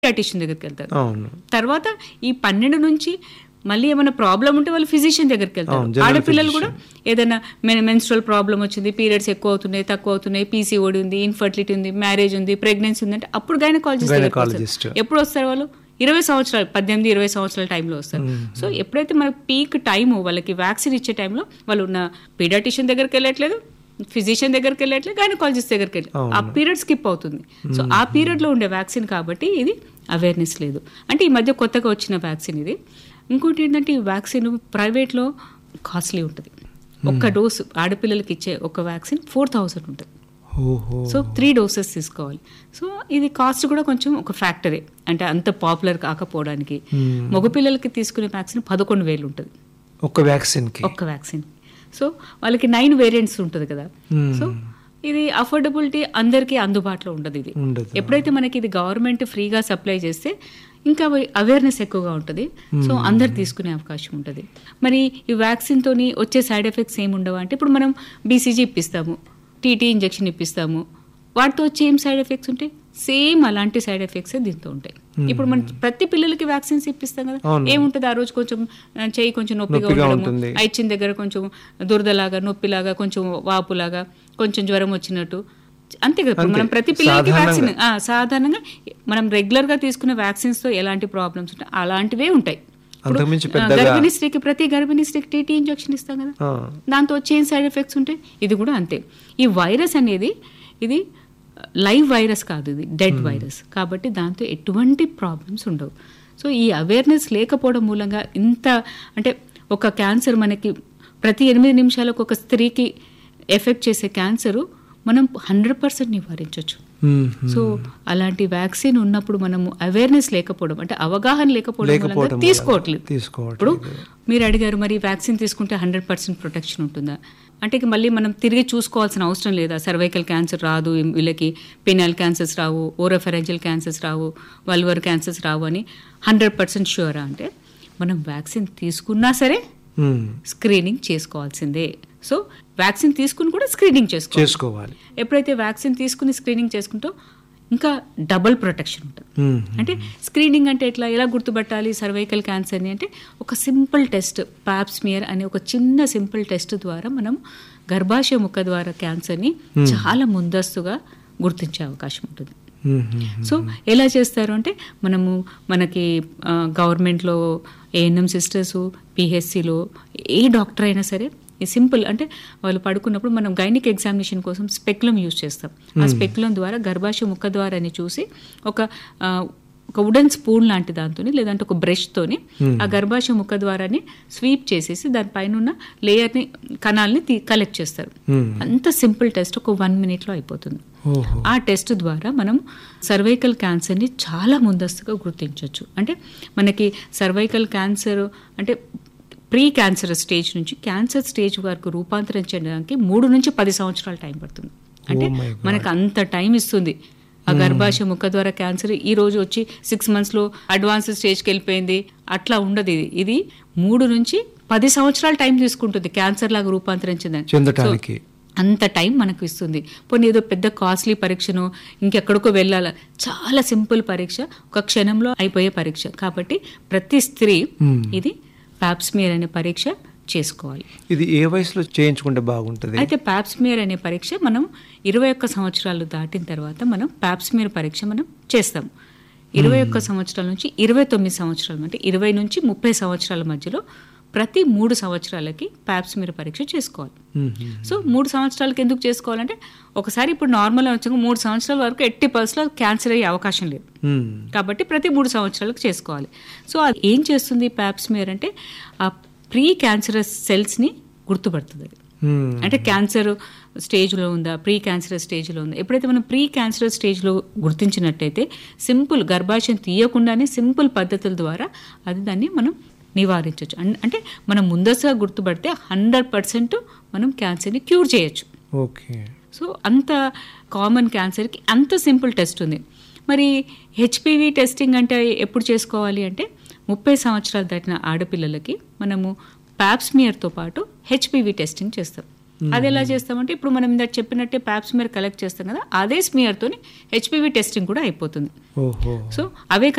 Paediatrician దగ్గరికి వెళ్తారు అవును తర్వాత ఈ పన్నెండు నుంచి మళ్ళీ ఏమైనా ప్రాబ్లం ఉంటే వాళ్ళు ఫిజిషియన్ దగ్గరికి వెళ్తారు అవును, general ఆడపిల్లలు కూడా ఏదైనా మెన్స్ట్రల్ ప్రాబ్లం వచ్చింది పీరియడ్స్ ఎక్కువ అవుతున్నాయి తక్కువ అవుతున్నాయి పీసీఓడి ఉంది ఇన్ఫర్టిలిటీ ఉంది మ్యారేజ్ ఉంది ప్రెగ్నెన్సీ ఉంది అంటే అప్పుడు గైనకాలజిస్ట్ Gynecologist. ఎప్పుడు వస్తారు వాళ్ళు ఇరవై సంవత్సరాలు పద్దెనిమిది ఇరవై సంవత్సరాల టైంలో వస్తారు సో ఎప్పుడైతే మనకి పీక్ టైము వాళ్ళకి వ్యాక్సిన్ ఇచ్చే టైంలో వాళ్ళు ఉన్న పీడియాటిషియన్ దగ్గరికి వెళ్ళట్లేదు ఫిజిషియన్ దగ్గరికి వెళ్ళట్లేదు గైనకాలజిస్ట్ దగ్గరికి వెళ్ళి ఆ పీరియడ్ స్కిప్ అవుతుంది సో ఆ పీరియడ్లో ఉండే వ్యాక్సిన్ కాబట్టి ఇది అవేర్నెస్ లేదు అంటే ఈ మధ్య కొత్తగా వచ్చిన వ్యాక్సిన్ ఇది ఇంకోటి ఏంటంటే ఈ వ్యాక్సిన్ ప్రైవేట్లో కాస్ట్లీ ఉంటుంది ఒక్క డోసు ఆడపిల్లలకి ఇచ్చే ఒక వ్యాక్సిన్ ఫోర్ థౌసండ్ ఉంటుంది ఓహో సో త్రీ డోసెస్ తీసుకోవాలి సో ఇది కాస్ట్ కూడా కొంచెం ఒక ఫ్యాక్టరే అంటే అంత పాపులర్ కాకపోవడానికి మగపిల్లలకి తీసుకునే వ్యాక్సిన్ పదకొండు వేలు ఉంటుంది ఒక వ్యాక్సిన్ కి ఒక్క వ్యాక్సిన్ సో వాళ్ళకి నైన్ వేరియంట్స్ ఉంటుంది కదా Hmm. సో ఇది అఫోర్డబిలిటీ అందరికీ అందుబాటులో ఉండదు ఇది ఉండదు ఎప్పుడైతే మనకి ఇది గవర్నమెంట్ ఫ్రీగా సప్లై చేస్తే ఇంకా అవేర్నెస్ ఎక్కువగా ఉంటుంది సో అందరు తీసుకునే అవకాశం ఉంటుంది మరి ఈ వ్యాక్సిన్ తోని వచ్చే సైడ్ ఎఫెక్ట్స్ ఏమి ఉండవు అంటే ఇప్పుడు మనం బీసీజీ ఇప్పిస్తాము టీటీ ఇంజెక్షన్ ఇప్పిస్తాము వాటితో వచ్చి ఏం సైడ్ ఎఫెక్ట్స్ ఉంటాయి సేమ్ అలాంటి సైడ్ ఎఫెక్ట్స్ దీంతో ఉంటాయి ఇప్పుడు మనం ప్రతి పిల్లలకి వ్యాక్సిన్స్ ఇప్పిస్తాం కదా అవును. ఏముంటుంది ఆ రోజు కొంచెం ఆ, చెయ్యి కొంచెం నొప్పిగా నొప్పిగా ఉండడము ఉంటుంది. ఇచ్చిన దగ్గర కొంచెం దురదలాగా నొప్పిలాగా కొంచెం వాపులాగా కొంచెం జ్వరం వచ్చినట్టు అంతే కదా ఇప్పుడు అంతే. మనం ప్రతి పిల్లలకి సాధారణంగా. వ్యాక్సిన్ ఆ, సాధారణంగా మనం రెగ్యులర్ గా తీసుకునే వ్యాక్సిన్స్ తో ఎలాంటి ప్రాబ్లమ్స్ ఉంటాయి అలాంటివే ఉంటాయి ఇప్పుడు, అంతకుమించి ఆ, పెద్దగా- గర్భిణీ స్త్రీకి ప్రతి గర్భిణీ స్త్రీకి టీటీ ఇంజెక్షన్ ఇస్తాం కదా ఆ, దాంతో వచ్చే ఏం సైడ్ ఎఫెక్ట్స్ ఉంటాయి ఇది కూడా అంతే ఈ వైరస్ అనేది ఇది లైవ్ వైరస్ కాదు ఇది డెడ్ వైరస్ కాబట్టి దాంతో ఎటువంటి ప్రాబ్లమ్స్ ఉండవు సో ఈ అవేర్నెస్ లేకపోవడం మూలంగా ఇంత అంటే ఒక క్యాన్సర్ మనకి ప్రతి ఎనిమిది నిమిషాలకు ఒక స్త్రీకి ఎఫెక్ట్ చేసే క్యాన్సరు మనం హండ్రెడ్ పర్సెంట్ నివారించవచ్చు మ్మ్. సో అలాంటి వ్యాక్సిన్ ఉన్నప్పుడు మనము అవేర్నెస్ లేకపోవడం అంటే అవగాహన లేకపోవడం లేకపోవడం మూలంగా వల్ల తీసుకోవట్లేదు తీసుకోవట్లేదు. ఇప్పుడు మీరు అడిగారు మరి వ్యాక్సిన్ తీసుకుంటే హండ్రెడ్ పర్సెంట్ ప్రొటెక్షన్ ఉంటుందా అంటే ఇక మళ్ళీ మనం తిరిగి చూసుకోవాల్సిన అవసరం లేదా సర్వైకల్ క్యాన్సర్ రాదు వీళ్ళకి పెనాల్ క్యాన్సర్స్ రావు ఓరోఫెరెంజల్ క్యాన్సర్స్ రావు వల్వర్ క్యాన్సర్స్ రావు అని హండ్రెడ్ పర్సెంట్ షూరా అంటే మనం వ్యాక్సిన్ తీసుకున్నా సరే మ్మ్. స్క్రీనింగ్ చేసుకోవాల్సిందే సో వ్యాక్సిన్ తీసుకుని కూడా స్క్రీనింగ్ చేసుకోవాలి చేసుకోవాలి ఎప్పుడైతే వ్యాక్సిన్ తీసుకుని స్క్రీనింగ్ చేసుకుంటో ఇంకా డబుల్ ప్రొటెక్షన్ ఉంటుంది మ్మ్. అంటే స్క్రీనింగ్ అంటే ఎట్లా ఎలా గుర్తుపట్టాలి సర్వైకల్ క్యాన్సర్ని అంటే ఒక సింపుల్ టెస్ట్ పాప్స్మియర్ అనే ఒక చిన్న సింపుల్ టెస్ట్ ద్వారా మనం గర్భాశయ ముఖ ద్వారా క్యాన్సర్ని చాలా ముందస్తుగా గుర్తించే అవకాశం ఉంటుంది మ్మ్. సో ఎలా చేస్తారు అంటే మనము మనకి ఆ, గవర్నమెంట్లో ఏఎన్ఎం సిస్టర్స్ పిహెచ్సిలో ఏ డాక్టర్ అయినా సరే ఈ సింపుల్ అంటే వాళ్ళు పడుకున్నప్పుడు మనం గైనిక్ ఎగ్జామినేషన్ కోసం స్పెక్లం యూజ్ చేస్తాం ఆ స్పెక్లం ద్వారా గర్భాశయ ముఖ ద్వారాన్ని చూసి ఒక ఆ, ఒక వుడెన్ స్పూన్ లాంటి దాంతో లేదంటే ఒక బ్రష్ తోని ఆ గర్భాశయ ముఖ ద్వారాన్ని స్వీప్ చేసేసి దానిపైన ఉన్న లేయర్ని కణాలని కలెక్ట్ చేస్తారు మ్మ్. అంత సింపుల్ టెస్ట్ ఒక వన్ మినిట్లో అయిపోతుంది ఓహో ఆ టెస్ట్ ద్వారా మనం సర్వైకల్ క్యాన్సర్ని చాలా ముందస్తుగా గుర్తించవచ్చు అంటే మనకి సర్వైకల్ క్యాన్సర్ అంటే ప్రీ క్యాన్సర్ స్టేజ్ నుంచి క్యాన్సర్ స్టేజ్ వరకు రూపాంతరం చెందడానికి మూడు నుంచి పది సంవత్సరాల టైం పడుతుంది అంటే Oh my God. మనకు అంత టైం ఇస్తుంది ఆ గర్భాశయ ముఖ ద్వారా క్యాన్సర్ ఈ రోజు వచ్చి సిక్స్ మంత్స్ లో అడ్వాన్స్ స్టేజ్కి వెళ్ళిపోయింది అట్లా ఉండదు ఇది ఇది మూడు నుంచి పది సంవత్సరాల టైం తీసుకుంటుంది క్యాన్సర్ లాగా రూపాంతరం చెందడానికి చెందటానికి అంత టైం మనకు ఇస్తుంది పోనీ ఏదో పెద్ద కాస్ట్లీ పరీక్షను ఇంకెక్కడికో వెళ్ళాల చాలా సింపుల్ పరీక్ష ఒక క్షణంలో అయిపోయే పరీక్ష కాబట్టి ప్రతి స్త్రీ Hmm. ఇది పాప్స్మియర్ అనే పరీక్ష చేసుకోవాలి ఇది ఏ వయసులో చేయించుకుంటే బాగుంటది అయితే పాప్స్మియర్ అనే పరీక్ష మనం ఇరవై ఒక్క సంవత్సరాలు దాటిన తర్వాత మనం పాప్స్మియర్ పరీక్ష మనం చేస్తాం ఇరవై ఒక్క సంవత్సరాల నుంచి ఇరవై తొమ్మిది సంవత్సరాలు అంటే ఇరవై నుంచి ముప్పై సంవత్సరాల మధ్యలో ప్రతి మూడు సంవత్సరాలకి పాప్స్మియర్ పరీక్ష చేసుకోవాలి మ్మ్. సో మూడు సంవత్సరాలకి ఎందుకు చేసుకోవాలంటే ఒకసారి ఇప్పుడు నార్మల్ వచ్చాక మూడు సంవత్సరాల వరకు ఎట్టి పరిస్థితుల్లో క్యాన్సర్ అయ్యే అవకాశం లేదు మ్మ్. కాబట్టి ప్రతి మూడు సంవత్సరాలకు చేసుకోవాలి సో అది ఏం చేస్తుంది ప్యాప్స్మియర్ అంటే ఆ ప్రీ క్యాన్సరస్ సెల్స్ని గుర్తుపడుతుంది అది మ్మ్. అంటే క్యాన్సర్ స్టేజ్లో ఉందా ప్రీ క్యాన్సర్ స్టేజ్లో ఉందా ఎప్పుడైతే మనం ప్రీ క్యాన్సర్ స్టేజ్లో గుర్తించినట్టయితే సింపుల్ గర్భాశయం తీయకుండానే సింపుల్ పద్ధతుల ద్వారా అది దాన్ని మనం నివారించవచ్చు అన్- అంటే మనం ముందస్తుగా గుర్తుపడితే హండ్రెడ్ పర్సెంట్ మనం క్యాన్సర్ని క్యూర్ చేయొచ్చు ఓకే సో అంత కామన్ క్యాన్సర్కి అంత సింపుల్ టెస్ట్ ఉంది మరి హెచ్పివి టెస్టింగ్ అంటే ఎప్పుడు చేసుకోవాలి అంటే ముప్పై సంవత్సరాలు దాటిన ఆడపిల్లలకి మనము ప్యాప్స్మియర్తో పాటు హెచ్పివి టెస్టింగ్ చేస్తాం అది ఎలా చేస్తామంటే ఇప్పుడు మనం ఇందాక చెప్పినట్టే ప్యాప్స్మియర్ కలెక్ట్ చేస్తాం కదా అదే స్మియర్తోని హెచ్పివి టెస్టింగ్ కూడా అయిపోతుంది ఓహో సో అవే